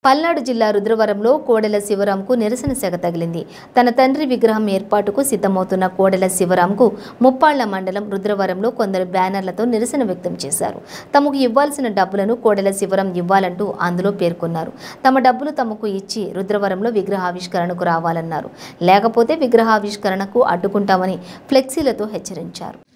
పల్నాడు జిల్లా రుద్రవరంలో కోడెల శివరాంకు నిరసన సెగ తగిలింది తన తండ్రి విగ్రహం ఏర్పాటుకు సిద్ధమవుతున్న కోడెల శివరాంకు ముప్పాళ్ల మండలం రుద్రవరంలో కొందరు బ్యానర్లతో నిరసన వ్యక్తం చేశారు తమకు ఇవ్వాల్సిన డబ్బులను కోడెల శివరాం ఇవ్వాలంటూ అందులో పేర్కొన్నారు తమ డబ్బులు తమకు ఇచ్చి రుద్రవరంలో విగ్రహావిష్కరణకు రావాలన్నారు లేకపోతే విగ్రహావిష్కరణకు అడ్డుకుంటామని ఫ్లెక్సీలతో హెచ్చరించారు